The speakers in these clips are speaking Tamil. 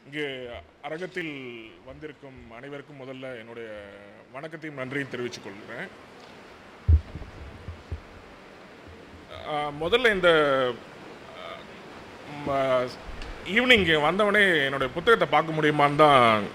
இங்கு அரங்கத்தில் வந்திருக்கும் அனைவருக்கும் முதல்ல என்னுடைய வணக்கத்தையும் நன்றியும் தெரிவித்துக் கொள்கிறேன் ஆஹ் முதல்ல இந்த ஈவினிங் வந்தவனே என்னுடைய புத்தகத்தை பார்க்க முடியுமான்னு தான்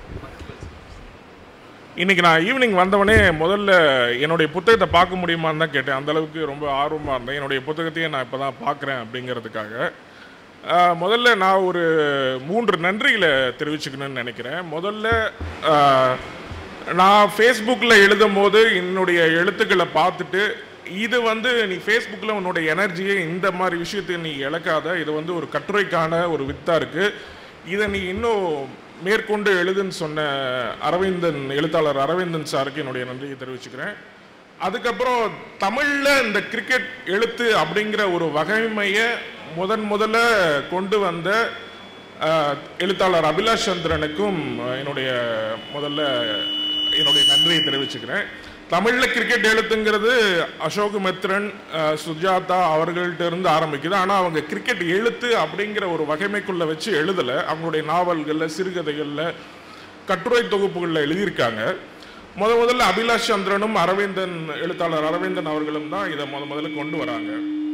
இன்னைக்கு நான் ஈவினிங் வந்தவனே முதல்ல என்னுடைய புத்தகத்தை பார்க்க முடியுமான்னு தான் கேட்டேன் அந்த அளவுக்கு ரொம்ப ஆர்வமாக இருந்தேன் என்னுடைய புத்தகத்தையே நான் இப்போ தான் பார்க்குறேன் அப்படிங்கிறதுக்காக ஆஹ் முதல்ல நான் ஒரு மூன்று நன்றிகளை தெரிவிச்சுக்கணும்னு நினைக்கிறேன் முதல்ல ஆஹ் நான் ஃபேஸ்புக்கில் எழுதும் போது என்னுடைய எழுத்துக்களை பார்த்துட்டு இது வந்து நீ ஃபேஸ்புக்கில் உன்னோட எனர்ஜியை இந்த மாதிரி விஷயத்துக்கு நீ இழக்காத இது வந்து ஒரு கட்டுரைக்கான ஒரு வித்தாக இருக்குது இதை நீ இன்னும் மேற்கொண்டு எழுதுன்னு சொன்ன அரவிந்தன் எழுத்தாளர் அரவிந்தன் சாருக்கு என்னுடைய நன்றியை தெரிவிச்சுக்கிறேன் அதுக்கப்புறம் தமிழில் இந்த கிரிக்கெட் எழுத்து அப்படிங்கிற ஒரு வகைமையை முதன் முதல்ல கொண்டு வந்த அஹ், எழுத்தாளர் அபிலாஷ் சந்திரனுக்கும் அஹ், என்னுடைய முதல்ல என்னுடைய நன்றியை தெரிவிச்சுக்கிறேன் தமிழில் கிரிக்கெட் எழுத்துங்கிறது அசோக் மித்ரன் அஹ், சுஜாதா அவர்கள்ட்ட இருந்து ஆரம்பிக்குது ஆனால் அவங்க கிரிக்கெட் எழுத்து அப்படிங்கிற ஒரு வகைமைக்குள்ள வச்சு எழுதலை அவங்களுடைய நாவல்களில் சிறுகதைகளில் கட்டுரை தொகுப்புகளில் எழுதியிருக்காங்க முத முதல்ல அபிலாஷ் சந்திரனும் அரவிந்தன் எழுத்தாளர் அரவிந்தன் அவர்களும் தான் இதை முத முதல்ல கொண்டு வராங்க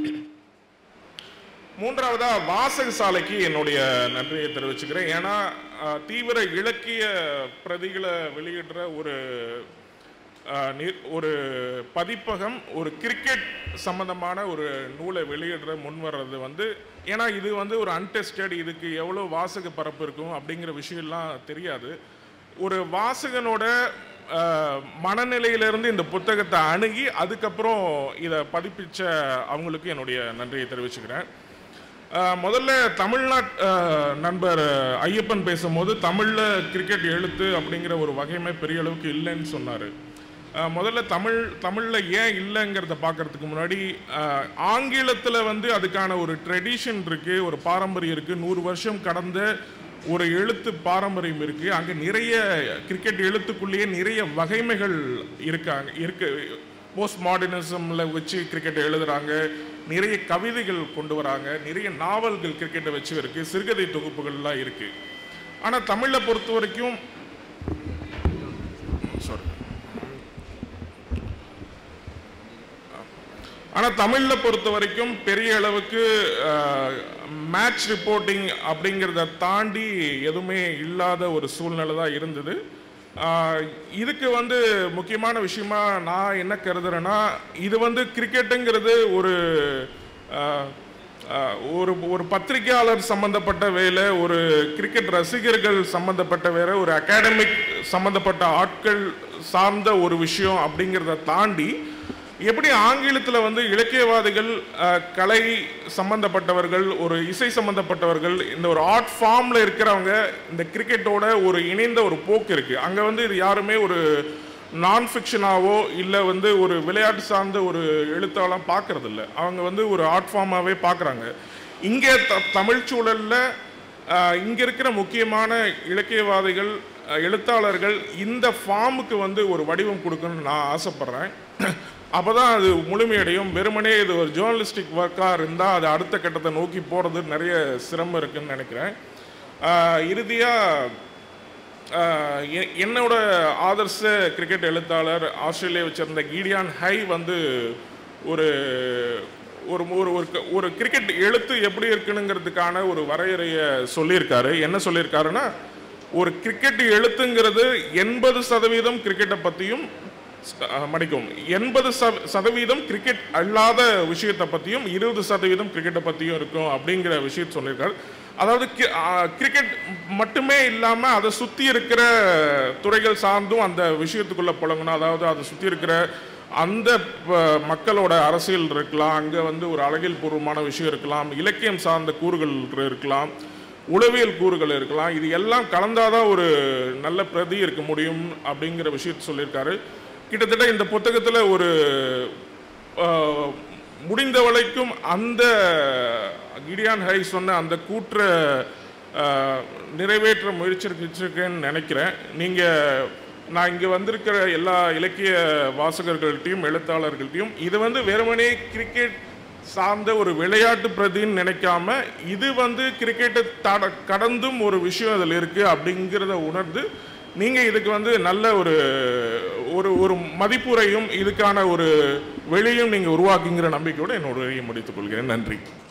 மூன்றாவதா வாசக சாலைக்கு என்னுடைய நன்றியை தெரிவிச்சுக்கிறேன் ஏன்னா அஹ், தீவிர இலக்கிய பிரதிகளை வெளியிடுற ஒரு அஹ், நி- ஒரு பதிப்பகம் ஒரு கிரிக்கெட் சம்பந்தமான ஒரு நூலை வெளியிடுற முன் வர்றது வந்து ஏன்னா இது வந்து ஒரு அன்டெஸ்டட் இதுக்கு எவ்வளோ வாசக பரப்பு இருக்கும் அப்படிங்கிற விஷயம்லாம் தெரியாது ஒரு வாசகனோட அஹ், மனநிலையிலிருந்து இந்த புத்தகத்தை அணுகி அதுக்கப்புறம் இதை பதிப்பிச்ச அவங்களுக்கு என்னுடைய நன்றியை தெரிவிச்சுக்கிறேன் அஹ், முதல்ல தமிழ்நாட் அஹ், நண்பர் அஹ், ஐயப்பன் பேசும்போது தமிழில் கிரிக்கெட் எழுத்து அப்படிங்கிற ஒரு வகைமை பெரிய அளவுக்கு இல்லைன்னு சொன்னார் முதல்ல தமிழ் தமிழில் ஏன் இல்லைங்கிறத பார்க்கறதுக்கு முன்னாடி ஆங்கிலத்தில் வந்து அதுக்கான ஒரு ட்ரெடிஷன் இருக்குது ஒரு பாரம்பரியம் இருக்குது நூறு வருஷம் கடந்த ஒரு எழுத்து பாரம்பரியம் இருக்குது அங்கே நிறைய கிரிக்கெட் எழுத்துக்குள்ளேயே நிறைய வகைமைகள் இருக்காங்க இருக்கு போஸ்ட் மாடர்னிசமில் வச்சு கிரிக்கெட் எழுதுறாங்க நிறைய கவிதைகள் கொண்டு வராங்க நிறைய நாவல்கள் கிரிக்கெட்டை வச்சு இருக்குது சிறுகதை தொகுப்புகள்லாம் இருக்குது ஆனால் தமிழை பொறுத்த வரைக்கும் சாரி ஆனால் தமிழில் பொறுத்த வரைக்கும் பெரிய அளவுக்கு மேட்ச் ரிப்போர்ட்டிங் அப்படிங்கிறத தாண்டி எதுவுமே இல்லாத ஒரு சூழ்நிலை தான் இருந்தது ஆஹ், இதுக்கு வந்து முக்கியமான விஷயமா நான் என்ன கருதுறேன்னா இது வந்து கிரிக்கெட்டுங்கிறது ஒரு ஆஹ், ஆஹ், ஒரு ஒரு பத்திரிகையாளர் சம்பந்தப்பட்ட வேலை ஒரு கிரிக்கெட் ரசிகர்கள் சம்பந்தப்பட்ட வேலை ஒரு அகாடமிக் சம்பந்தப்பட்ட ஆட்கள் சார்ந்த ஒரு விஷயம் அப்படிங்கிறத தாண்டி எப்படி ஆங்கிலத்தில் வந்து இலக்கியவாதிகள் அஹ், கலை சம்பந்தப்பட்டவர்கள் ஒரு இசை சம்பந்தப்பட்டவர்கள் இந்த ஒரு ஆர்ட் ஃபார்மில் இருக்கிறவங்க இந்த கிரிக்கெட்டோட ஒரு இணைந்த ஒரு போக்கு இருக்குது அங்கே வந்து இது யாருமே ஒரு நான் ஃபிக்ஷனாவோ இல்லை வந்து ஒரு விளையாட்டு சார்ந்த ஒரு எழுத்தாலாம் பார்க்கறது இல்ல அவங்க வந்து ஒரு ஆர்ட் ஃபார்மாகவே பார்க்குறாங்க இங்கே த தமிழ் சூழலில் இங்கே இருக்கிற முக்கியமான இலக்கியவாதிகள் அஹ், எழுத்தாளர்கள் இந்த ஃபார்முக்கு வந்து ஒரு வடிவம் கொடுக்கணும்னு நான் ஆசைப்பட்றேன் அப்போ தான் அது முழுமையடையும் வெறுமனே இது ஒரு ஜேர்னலிஸ்டிக் ஒர்க்காக இருந்தால் அது அடுத்த கட்டத்தை நோக்கி போகிறது நிறைய சிரமம் இருக்குன்னு நினைக்கிறேன் இறுதியாக என்னோட ஆதர்ச கிரிக்கெட் எழுத்தாளர் ஆஸ்திரேலியாவை சேர்ந்த கீடியான் ஹை வந்து ஒரு ஒரு ஒரு ஒரு க- ஒரு கிரிக்கெட் எழுத்து எப்படி இருக்குனுங்கிறதுக்கான ஒரு வரையறையை சொல்லியிருக்காரு என்ன சொல்லியிருக்காருன்னா ஒரு கிரிக்கெட் எழுத்துங்கிறது எண்பது சதவீதம் கிரிக்கெட்டை பற்றியும் மடிக்கும் எண்பது சதவீதம் கிரிக்கெட் அல்லாத விஷயத்தை பற்றியும் இருபது சதவீதம் கிரிக்கெட்டை பற்றியும் இருக்கும் அப்படிங்கிற விஷயத்தை சொல்லியிருக்காரு அதாவது கி- ஆ, கிரிக்கெட் மட்டுமே இல்லாமல் அதை சுற்றி இருக்கிற துறைகள் சார்ந்தும் அந்த விஷயத்துக்குள்ளே புழங்கணும் அதாவது அதை சுற்றி இருக்கிற அந்த ப- மக்களோட அரசியல் இருக்கலாம் அங்கே வந்து ஒரு அழகியல் பூர்வமான விஷயம் இருக்கலாம் இலக்கியம் சார்ந்த கூறுகள் இருக்கலாம் உளவியல் கூறுகள் இருக்கலாம் இது எல்லாம் கலந்தாதான் ஒரு நல்ல பிரதி இருக்க முடியும் அப்படிங்கிற விஷயத்தை சொல்லியிருக்காரு கிட்டத்தட்ட இந்த புத்தகத்தில் ஒரு ஆஹ், முடிந்த வரைக்கும் அந்த கிடியான் ஹை சொன்ன அந்த கூற்ற ஆஹ், நிறைவேற்ற முயற்சிருக்கேன்னு நினைக்கிறேன் நீங்கள் நான் இங்கே வந்திருக்கிற எல்லா இலக்கிய வாசகர்கள்ட்டையும் எழுத்தாளர்கள்ட்டையும் இது வந்து வெறுமனே கிரிக்கெட் சார்ந்த ஒரு விளையாட்டு பிரதின்னு நினைக்காம இது வந்து கிரிக்கெட்டை தட கடந்தும் ஒரு விஷயம் அதில் இருக்குது அப்படிங்கிறத உணர்ந்து நீங்கள் இதுக்கு வந்து நல்ல ஒரு ஒரு ஒரு மதிப்புரையும் இதுக்கான ஒரு வெளியும் நீங்கள் உருவாக்குங்கிற நம்பிக்கையோடு என்னோட உரையை முடித்துக் கொள்கிறேன் நன்றி